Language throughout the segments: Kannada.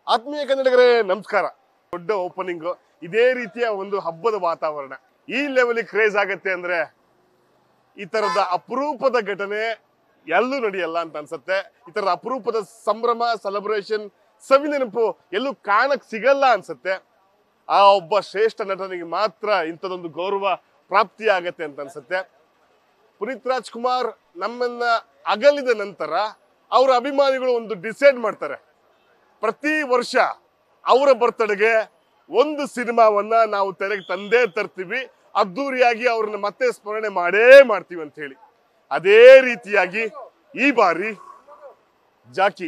ಆತ್ಮೀಯ ಕನ್ನಡಿಗರೇ ನಮಸ್ಕಾರ ದೊಡ್ಡ ಓಪನಿಂಗ್ ಇದೇ ರೀತಿಯ ಒಂದು ಹಬ್ಬದ ವಾತಾವರಣ ಈ ಲೆವೆಲ್ ಕ್ರೇಜ್ ಆಗತ್ತೆ ಅಂದ್ರೆ ಈ ತರದ ಅಪರೂಪದ ಘಟನೆ ಎಲ್ಲೂ ನಡೆಯಲ್ಲ ಅಂತ ಅನ್ಸುತ್ತೆ ಈ ತರದ ಅಪರೂಪದ ಸಂಭ್ರಮ ಸೆಲೆಬ್ರೇಷನ್ ಸವಿ ನೆನಪು ಎಲ್ಲೂ ಕಾಣಕ್ ಸಿಗಲ್ಲ ಅನ್ಸುತ್ತೆ ಆ ಒಬ್ಬ ಶ್ರೇಷ್ಠ ನಟನಿಗೆ ಮಾತ್ರ ಇಂಥದೊಂದು ಗೌರವ ಪ್ರಾಪ್ತಿ ಆಗತ್ತೆ ಅಂತ ಅನ್ಸುತ್ತೆ ಪುನೀತ್ ರಾಜ್ಕುಮಾರ್ ನಮ್ಮನ್ನ ಅಗಲಿದ ನಂತರ ಅವರ ಅಭಿಮಾನಿಗಳು ಒಂದು ಡಿಸೈಡ್ ಮಾಡ್ತಾರೆ ಪ್ರತಿ ವರ್ಷ ಅವರ ಬರ್ತಡೆಗೆ ಒಂದು ಸಿನಿಮಾವನ್ನ ನಾವು ತೆರೆಗೆ ತಂದೇ ತರ್ತೀವಿ ಅದ್ದೂರಿಯಾಗಿ ಅವ್ರನ್ನ ಮತ್ತೆ ಸ್ಮರಣೆ ಮಾಡೇ ಮಾಡ್ತೀವಿ ಅಂತ ಹೇಳಿ ಅದೇ ರೀತಿಯಾಗಿ ಈ ಬಾರಿ ಜಾಕಿ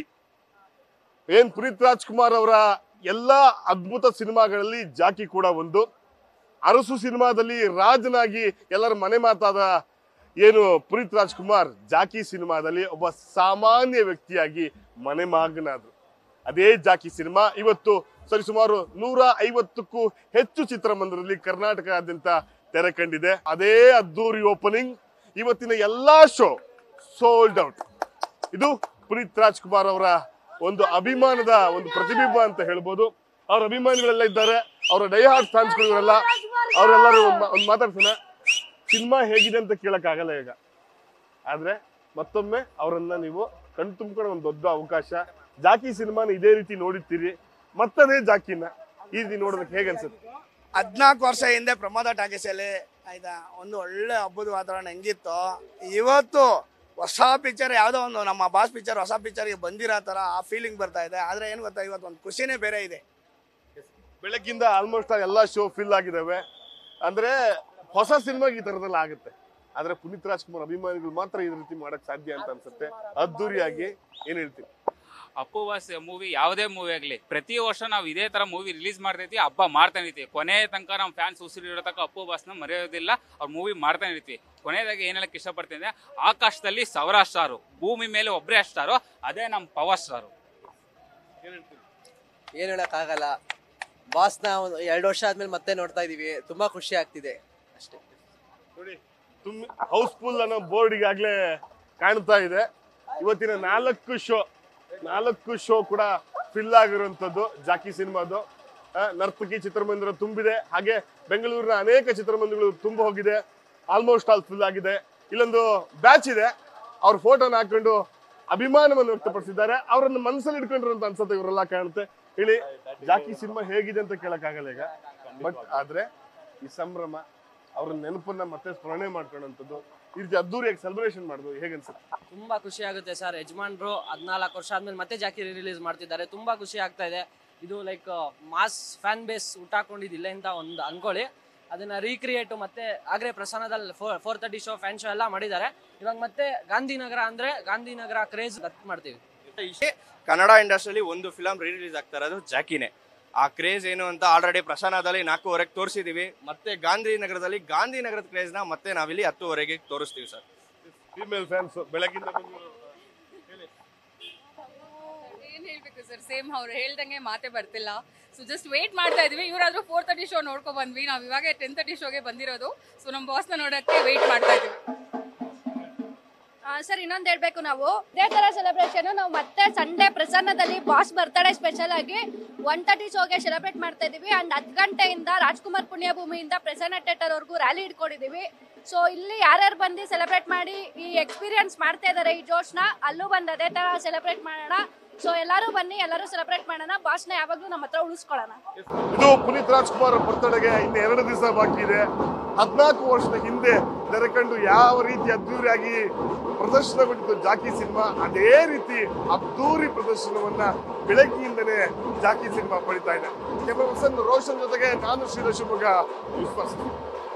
ಏನ್ ಪುನೀತ್ ರಾಜ್ಕುಮಾರ್ ಅವರ ಎಲ್ಲಾ ಅದ್ಭುತ ಸಿನಿಮಾಗಳಲ್ಲಿ ಜಾಕಿ ಕೂಡ ಒಂದು ಅರಸು ಸಿನಿಮಾದಲ್ಲಿ ರಾಜನಾಗಿ ಎಲ್ಲರ ಮನೆ ಮಾತಾದ ಏನು ಪುನೀತ್ ರಾಜ್ಕುಮಾರ್ ಜಾಕಿ ಸಿನಿಮಾದಲ್ಲಿ ಒಬ್ಬ ಸಾಮಾನ್ಯ ವ್ಯಕ್ತಿಯಾಗಿ ಮನೆ ಮಾಗನಾದ್ರು ಅದೇ ಜಾಕಿ ಸಿನಿಮಾ ಇವತ್ತು ಸರಿಸುಮಾರು ನೂರ ಐವತ್ತಕ್ಕೂ ಹೆಚ್ಚು ಚಿತ್ರಮಂದಿರದಲ್ಲಿ ಕರ್ನಾಟಕದಾದ್ಯಂತ ತೆರೆ ಕಂಡಿದೆ ಅದೇ ಅದ್ದೂರಿ ಓಪನಿಂಗ್ ಇವತ್ತಿನ ಎಲ್ಲಾ ಶೋ ಸೋಲ್ಡ್ ಔಟ್ ಇದು ಪುನೀತ್ ರಾಜ್ಕುಮಾರ್ ಅವರ ಒಂದು ಅಭಿಮಾನದ ಒಂದು ಪ್ರತಿಬಿಂಬ ಅಂತ ಹೇಳ್ಬೋದು ಅವ್ರ ಅಭಿಮಾನಿಗಳೆಲ್ಲ ಇದ್ದಾರೆ ಅವರ ಡೈಹಾರ್ಟ್ ಫ್ಯಾನ್ಸ್ಗಳು ಇವರೆಲ್ಲ ಅವರೆಲ್ಲರೂ ಒಂದು ಮಾತಾಡ್ತಾನೆ ಸಿನಿಮಾ ಹೇಗಿದೆ ಅಂತ ಕೇಳಕ್ಕಾಗಲ್ಲ ಈಗ ಆದ್ರೆ ಮತ್ತೊಮ್ಮೆ ಅವರನ್ನ ನೀವು ಕಣ್ ತುಂಬ್ಕೊಳ್ಳೋ ಒಂದು ದೊಡ್ಡ ಅವಕಾಶ ಜಾಕಿ ಸಿನಿಮಾನ ಇದೇ ರೀತಿ ನೋಡಿರ್ತೀರಿ ಮತ್ತದೇ ಜಾಕಿನ ಈ ರೀತಿ ನೋಡೋದಕ್ಕೆ ಹೇಗೆ ಅನ್ಸುತ್ತೆ ಹದ್ನಾಲ್ಕು ವರ್ಷ ಹಿಂದೆ ಪ್ರಮೋದ ಟಾಕೀಸಲ್ಲಿ ಆಯ್ತಾ ಒಂದು ಒಳ್ಳೆ ಹಬ್ಬದ ವಾತಾವರಣ ಹೆಂಗಿತ್ತು ಇವತ್ತು ಹೊಸ ಪಿಕ್ಚರ್ ಯಾವುದೋ ಒಂದು ನಮ್ಮ ಬಾಸ್ ಪಿಕ್ಚರ್ ಹೊಸ ಪಿಕ್ಚರ್ಗೆ ಬಂದಿರೋ ಥರ ಆ ಫೀಲಿಂಗ್ ಬರ್ತಾ ಇದೆ ಆದರೆ ಏನು ಗೊತ್ತಾ ಇವತ್ತು ಒಂದು ಖುಷಿನೇ ಬೇರೆ ಇದೆ ಬೆಳಗ್ಗಿಂದ ಆಲ್ಮೋಸ್ಟ್ ಎಲ್ಲಾ ಶೋ ಫಿಲ್ ಆಗಿದಾವೆ ಅಂದ್ರೆ ಹೊಸ ಸಿನಿಮಾಗೆ ಈ ತರದೆಲ್ಲ ಆಗುತ್ತೆ ಆದ್ರೆ ಪುನೀತ್ ರಾಜ್ಕುಮಾರ್ ಅಭಿಮಾನಿಗಳು ಮಾತ್ರ ಈ ರೀತಿ ಮಾಡಕ್ ಸಾಧ್ಯ ಅಂತ ಅನ್ಸುತ್ತೆ ಅದ್ದೂರಿಯಾಗಿ ಏನ್ ಹೇಳ್ತೀವಿ ಅಪ್ಪುವಾಸ್ ಮೂವಿ ಯಾವುದೇ ಮೂವಿ ಆಗಲಿ ಪ್ರತಿ ವರ್ಷ ನಾವು ಇದೇ ತರ ಮೂವಿ ರಿಲೀಸ್ ಮಾಡ್ತೈತಿ ಹಬ್ಬ ಮಾಡ್ತಾನೆ ಇರ್ತೀವಿ ಕೊನೆ ತನಕ ನಮ್ಮ ಫ್ಯಾನ್ಸ್ ಉಸಿರಿರೋ ತನಕ ಅಪ್ಪು ಬಾಸ್ನ ಮರೆಯೋದಿಲ್ಲ ಅವ್ರ ಮೂವಿ ಮಾಡ್ತಾನೆ ಇರ್ತೀವಿ ಕೊನೆಯದಾಗಿ ಏನ್ ಹೇಳಕ್ ಇಷ್ಟಪಡ್ತೀನಿ ಅಂದ್ರೆ ಆಕಾಶದಲ್ಲಿ ಸಾವಿರ ಸ್ಟಾರು ಭೂಮಿ ಮೇಲೆ ಒಬ್ಬರೇ ಸ್ಟಾರು ಅದೇ ನಮ್ಮ ಪವರ್ ಸ್ಟಾರು ಏನು ಹೇಳೋಕ್ಕಾಗಲ್ಲ ಬಾಸ್ನ ಒಂದು ಎರಡು ವರ್ಷ ಆದ್ಮೇಲೆ ಮತ್ತೆ ನೋಡ್ತಾ ಇದೀವಿ ತುಂಬಾ ಖುಷಿ ಆಗ್ತಿದೆ ಅಷ್ಟೇ ನೋಡಿ ತುಂಬ ಹೌಸ್ಫುಲ್ ಅನ್ನೋ ಬೋರ್ಡ್ ಈಗಾಗಲೇ ಕಾಣ್ತಾ ಇದೆ ಇವತ್ತಿನ ನಾಲ್ಕು ಶೋ ನಾಲ್ಕು ಶೋ ಕೂಡ ಫಿಲ್ ಆಗಿರುವಂತದ್ದು ಜಾಕಿ ಸಿನಿಮಾದು ಆ, ನರ್ತಕಿ ಚಿತ್ರಮಂದಿರ ತುಂಬಿದೆ ಹಾಗೆ ಬೆಂಗಳೂರಿನ ಅನೇಕ ಚಿತ್ರಮಂದಿರಗಳು ತುಂಬ ಹೋಗಿದೆ ಆಲ್ಮೋಸ್ಟ್ ಆಲ್ ಫುಲ್ ಆಗಿದೆ ಇಲ್ಲೊಂದು ಬ್ಯಾಚ್ ಇದೆ ಅವ್ರ ಫೋಟೋನ ಹಾಕೊಂಡು ಅಭಿಮಾನವನ್ನು ವ್ಯಕ್ತಪಡಿಸಿದ್ದಾರೆ ಅವರನ್ನು ಮನಸ್ಸಲ್ಲಿ ಇಟ್ಕೊಂಡಿರೋ ಅಂತ ಅನ್ಸುತ್ತೆ ಇವರೆಲ್ಲ ಕಾಣುತ್ತೆ ಹೇಳಿ ಜಾಕಿ ಸಿನಿಮಾ ಹೇಗಿದೆ ಅಂತ ಕೇಳಕ್ಕಾಗಲ್ಲ ಈಗ ಬಟ್ ಆದ್ರೆ ಈ ಸಂಭ್ರಮ ಅವ್ರ ನೆನಪನ್ನ ಮತ್ತೆ ಸ್ಮರಣೆ ಮಾಡ್ಕೊಳ್ಳೋಂಥದ್ದು ಈ ರೀತಿ ಅದ್ದೂರಿಯಾಗಿ ಸೆಲೆಬ್ರೇಷನ್ ಮಾಡೋದು ಹೇಗೆ ಅನ್ಸುತ್ತೆ ತುಂಬಾ ಖುಷಿ ಆಗುತ್ತೆ ಸರ್ ಯಜಮಾನ್ರು ಹದಿನಾಲ್ಕು ವರ್ಷ ಆದ್ಮೇಲೆ ಮತ್ತೆ ಜಾಕಿ ರಿಲೀಸ್ ಮಾಡ್ತಿದ್ದಾರೆ ತುಂಬಾ ಖುಷಿ ಆಗ್ತಾ ಇದೆ ಇದು ಲೈಕ್ ಮಾಸ್ ಫ್ಯಾನ್ ಬೇಸ್ ಊಟ ಹಾಕೊಂಡಿದ್ದಿಲ್ಲ ಅಂತ ಒಂದು ಅನ್ಕೊಳ್ಳಿ ಅದನ್ನ ರೀಕ್ರಿಯೇಟ್ ಮತ್ತೆ ಆಗ್ರೆ ಪ್ರಸನ್ನದಲ್ಲಿ four four thirty show fan show ಎಲ್ಲ ಮಾಡಿದ್ದಾರೆ ಇವಾಗ ಮತ್ತೆ ಗಾಂಧಿನಗರ ಅಂದ್ರೆ ಗಾಂಧಿನಗರ ಕ್ರೇಜ್ ಗತ್ ಮಾಡ್ತೀವಿ ಇಷ್ಟೇ ಕನ್ನಡ ಇಂಡಸ್ಟ್ರಿಯಲ್ಲಿ ಒಂದು ಫಿಲಮ್ ರೀ ರಿಲೀಸ್ ಆಗ್ತಾ ಇರೋದು ಜಾಕಿನೇ ಆ ಕ್ರೇಜ್ ಏನು ಅಂತ ಆಲ್ರೆಡಿ ಪ್ರಸನ್ನದಲ್ಲಿ ನಾಲ್ಕೂವರೆಗೆ ತೋರಿಸಿದೀವಿ ಮತ್ತೆ ಗಾಂಧಿನಗರದಲ್ಲಿ ಗಾಂಧಿನಗರದ ಕ್ರೇಜ್ನ ಮತ್ತೆ ನಾವಿಲ್ಲಿ ಹತ್ತುವರೆಗೆ ತೋರಿಸ್ತೀವಿ ಸರ್ ಫಿಮೇಲ್ ಫ್ಯಾನ್ಸ್ ಬೆಳಗಿಂದ ಬಂದು ಏನ್ ಹೇಳ್ಬೇಕು ಸರ್ ಸೇಮ್ ಅವ್ರು ಹೇಳ್ದಂಗೆ ಮಾತೇ ಬರ್ತಿಲ್ಲ ಸೊ ಜಸ್ಟ್ ವೇಟ್ ಮಾಡ್ತಾ ಇದೀವಿ ಇವರಾದ್ರೂ ಫೋರ್ ತರ್ಟಿ ಶೋ ನೋಡ್ಕೊ ಬಂದ್ವಿ ನಾವು ಇವಾಗ ಟೆನ್ ತರ್ಟಿ ಶೋಗೆ ಬಂದಿರೋದು ಸೊ ನಮ್ಮ ಬಾಸ್ನ ನೋಡೋಕ್ಕೆ ವೇಟ್ ಮಾಡ್ತಾ ಇದೀವಿ ಸರ್ ಇನ್ನೊಂದು ಹೇಳ್ಬೇಕು ನಾವು ಇದೇ ತರ ಸೆಲೆಬ್ರೇಷನ್ ನಾವು ಮತ್ತೆ ಸಂಡೇ ಪ್ರಸನ್ನದಲ್ಲಿ ಬಾಸ್ ಬರ್ತ್ಡೇ ಸ್ಪೆಷಲ್ ಆಗಿ ಒನ್ ತರ್ಟಿ ಶೋಗೆ ಸೆಲೆಬ್ರೇಟ್ ಮಾಡ್ತಾ ಇದೀವಿ ಅಂಡ್ ಹತ್ತು ಗಂಟೆಯಿಂದ ರಾಜ್ಕುಮಾರ್ ಪುಣ್ಯಭೂಮಿಯಿಂದ ಪ್ರಸನ್ನ ಥಿಯೇಟರ್ ವರ್ಗೂ ರ್ಯಾಲಿ ಇಟ್ಕೊಂಡಿದೀವಿ ಸೊ ಇಲ್ಲಿ ಯಾರ್ಯಾರು ಬಂದು ಸೆಲೆಬ್ರೇಟ್ ಮಾಡಿ ಈ ಎಕ್ಸ್ಪೀರಿಯನ್ಸ್ ಮಾಡ್ತಾ ಇದಾರೆ ಈ ಜೋಶ್ನ ಅಲ್ಲೂ ಬಂದು ಅದೇ ತರ ಸೆಲೆಬ್ರೇಟ್ ಮಾಡೋಣ ಸೊ ಎಲ್ಲರೂ ಬನ್ನಿ ಎಲ್ಲರೂ ಸೆಲೆಬ್ರೇಟ್ ಮಾಡೋಣ ಬಾಸ್ನ ಯಾವಾಗಲೂ ನಮ್ಮ ಹತ್ರ ಉಳಿಸ್ಕೊಳ್ಳೋಣ ಇದು ಪುನೀತ್ ರಾಜ್ಕುಮಾರ್ ಬರ್ತಡೆಗೆ ಇನ್ನು ಎರಡು ದಿವಸ ಬಾಕಿ ಇದೆ ಹದಿನಾಲ್ಕು ವರ್ಷದ ಹಿಂದೆ ತೆರೆಕಂಡು ಯಾವ ರೀತಿ ಅದ್ದೂರಿಯಾಗಿ ಪ್ರದರ್ಶನಗೊಂಡಿತ್ತು ಜಾಕಿ ಸಿನಿಮಾ ಅದೇ ರೀತಿ ಅದ್ದೂರಿ ಪ್ರದರ್ಶನವನ್ನ ಬೆಳಗ್ಗೆಯಿಂದನೇ ಜಾಕಿ ಸಿನಿಮಾ ಪಡಿತಾ ಇದೆ ಕೆಲ ರೋಷನ್ ಜೊತೆಗೆ ನಾನು ಶ್ರೀರ ಶಿವಮೊಗ್ಗ ನ್ಯೂಸ್ ಪರ್ಸನ್